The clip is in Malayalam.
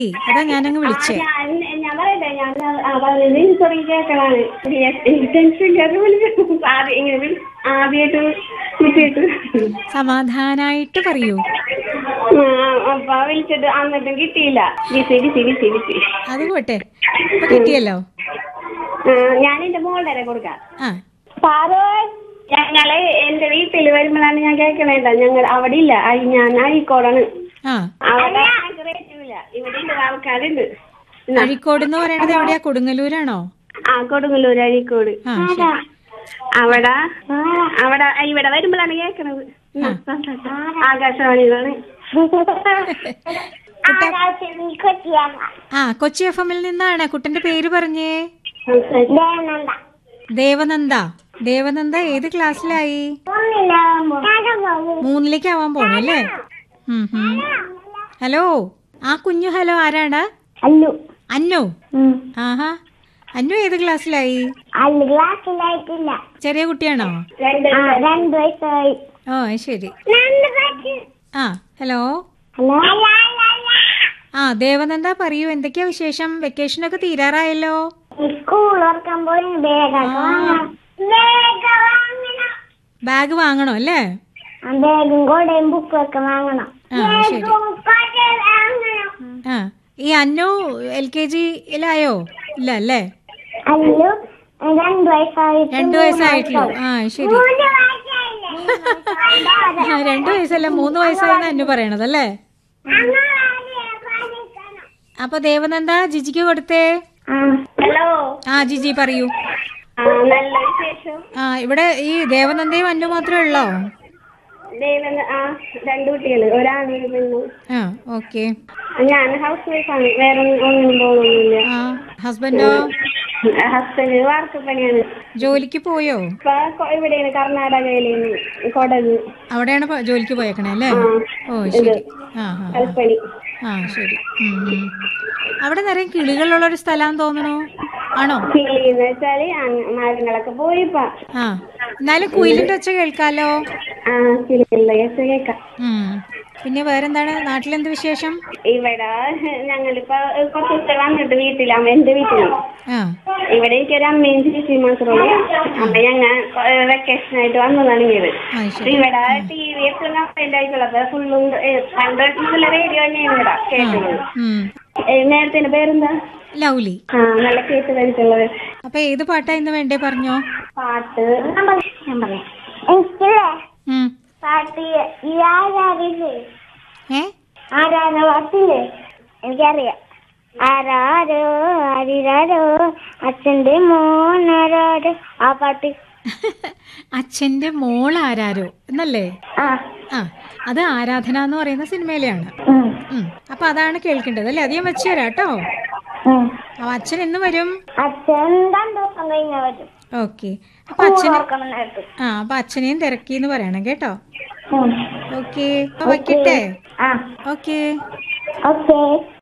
അതാ ഞാനങ്ങ് വിളിച്ചേ ഞാൻ ഞാൻ പറയട്ടെ ഞാൻ ആ പറയുന്നത് എനിക്ക് തുടങ്ങി കേൾക്കലാണ് എനിക്ക് ടെൻഷൻ ഇല്ലാതെ വിളിച്ചു ആദ്യം ഇങ്ങനെ വിളി ആദ്യമായിട്ട് കിട്ടിയിട്ട് സമാധാനായിട്ട് പറയൂ അപ്പൊ വിളിച്ചിട്ട് അന്നിട്ടും കിട്ടിയില്ല ബിസി ബിസി ബിസി ബിസി അത് പോട്ടെ ഇപ്പൊ കിട്ടിയല്ലോ ഞാൻ എന്റെ മോളുടെ വരെ കൊടുക്കാം ആ സാറേ ഞങ്ങള് എന്റെ വീട്ടിൽ വരുമ്പോഴാണ് ഞാൻ കേൾക്കണേണ്ട ഞങ്ങൾ അവിടെ ഇല്ല അയ് ഞാൻ അഴീക്കോടാണ് ആ അവിടെ ഞങ്ങൾക്ക് റേറ്റുമില്ല ഇവിടെ ഉണ്ട് ആൾക്കാരുണ്ട് എന്നാ. അഴീക്കോട് എന്ന് പറയണത് എവിടെയാ കൊടുങ്ങല്ലൂരാണോ ആ കൊടുങ്ങല്ലൂർ അഴീക്കോട് ആ ശരി അവിടെ അവിടെ ഇവിടെ വരുമ്പോഴാണ് കേൾക്കണത് ആകാശവാണിയിലാണ് ആ കൊച്ചി എഫ് എമ്മിൽ നിന്നാണ് കുട്ടന്റെ പേര് പറഞ്ഞേ ദേവനന്ദ ദേവനന്ദ ഏത് ക്ലാസ്സിലായി മൂന്നിലേക്ക് ആവാൻ പോണു അല്ലേ ഉം, ഉം. ഹലോ ആ കുഞ്ഞു ഹലോ ആരാണ് അല്ലു അന്നു ആഹാ അന്നു ഏത് ക്ലാസ്സിലായി അല്ലു ക്ലാസ്സിലായിട്ടില്ല ചെറിയ കുട്ടിയാണോ രണ്ട് രണ്ട് വയസ്സായി ഓ അത് ശരി ആ ഹലോ ആ ദേവനന്ദ പറയൂ എന്തൊക്കെയാ വിശേഷം വെക്കേഷൻ ഒക്കെ തീരാറായല്ലോ സ്കൂൾ തുറക്കാൻ പോയി ബാഗൊക്കെ വാങ്ങണം ബാഗ് വാങ്ങണം ബാഗ് വാങ്ങണോ അല്ലേ ബാഗും കൂടെയും ബുക്കും ഒക്കെ വാങ്ങണം ആ ശരി ആ ഈ അന്നു എൽ കെ ജിയിലായോ ഇല്ല അല്ലേ അല്ലു രണ്ട് വയസ്സായിട്ട് രണ്ടു വയസ്സായിട്ടുള്ളൂ ആ ശരി ആ, രണ്ടു വയസ്സല്ല മൂന്ന് വയസ്സായെന്ന് അന്നു പറയണത് അല്ലേ അപ്പൊ ദേവനന്ദ ജിജിക്ക് കൊടുത്തേ ഹലോ ആ ജിജി പറയൂ നല്ല വിശേഷം ആ ഇവിടെ ഈ ദേവനന്ദയും അന്നു മാത്രമേ ഉള്ളോ ദേവൻ ആ രണ്ട് കുട്ടികൾ ഒരാണ് ഒരു പെണ്ണും ആ ഓക്കെ ഞാൻ ഹൗസ് വൈഫാണ് വേറെ ഒന്നും പോകുന്നില്ല ആ ഹസ്ബൻഡോ ഹസ്ബൻഡ് വാർക്കപ്പണിയാണ് ജോലിക്ക് പോയോ ഇപ്പൊ കൊ- ഇവിടെയാണ് കർണാടകയിലാണ് കൊടക് അവിടെയാണ് പ- ജോലിക്ക് പോയേക്കണേ അല്ലേ ഓ ശരി ആ ആ ആ. കൽപ്പണി ആ ശരി ഉം, ഉം. അവിടെ നിറയെ കിളികളുള്ള ഒരു സ്ഥലം തോന്നണു ആണോ കിളിന്ന് വെച്ചാല് അങ്ങ് മരങ്ങളൊക്കെ പോയിപ്പാ ആ എന്നാലും കുയിലിന്റെ ഒച്ച കേൾക്കാലോ ആ കിളികളുടെ കേസ് കേക്കാം ഉം. പിന്നെ വേറെന്താണ് നാട്ടിലെന്ത് വിശേഷം ഇവിടെ ഞങ്ങളിപ്പോ കുറച്ച് ദിവസം വന്നിട്ട് വീട്ടിലാണ് എന്റെ വീട്ടിലാണ് ആ ഇവിടെ എനിക്കൊരു അമ്മയും ചേച്ചിയും മാത്രമേ ഉള്ളൂ അപ്പൊ ഞങ്ങ വെക്കേഷൻ ആയിട്ട് വന്നതാണ് ഇങ്ങനെ അത് അപ്പൊ ശരി ഇവിടെ ടി വി എപ്പോഴും കംപ്ലൈന്റ് ആയിട്ടുള്ളത് ഫുള്ളും പണ്ട് നല്ല റേഡിയോ തന്നെയാണ് ഇവിടെ കേട്ടത് ഉം. നേരത്തെ പേരെന്താ ലൗലി ആ നല്ല കേട്ട് കഴിച്ചുള്ളത് അപ്പൊ ഏത് പാട്ടാ ഇന്ന് വേണ്ടേ പറഞ്ഞോ പാട്ട് ഞാൻ പറയാം ഞാൻ പറയാം എനിക്കില്ലേ ഉം. പാട്ട് ഈ ആരാറില്ലേ ഏ ആരാധന പാട്ടില്ലേ എനിക്കറിയാം ആരാരോ ആരിരാരോ അച്ഛന്റെ മോനാരാരോ ആ പാട്ട് അച്ഛന്റെ മോൾ ആരാരോ എന്നല്ലേ ആ ആ അത് ആരാധന എന്ന് പറയുന്ന സിനിമയിലെയാണ് ഉം. ഉം. അപ്പൊ അതാണ് കേൾക്കേണ്ടത് അല്ലേ അധികം വെച്ചു തരാം കേട്ടോ ഉം. അപ്പൊ അച്ഛൻ എന്ന് വരും അച്ഛൻ രണ്ടു ദിവസം കഴിഞ്ഞ വരും ഓക്കെ അപ്പൊ അച്ഛന് ഓർക്കണം നേരത്തെ ആ അപ്പൊ അച്ഛനെയും തിരക്കി എന്ന് പറയണം കേട്ടോ ഉം. ഓക്കെ അപ്പൊ വയ്ക്കട്ടെ ആ ഓക്കെ ഓക്കേ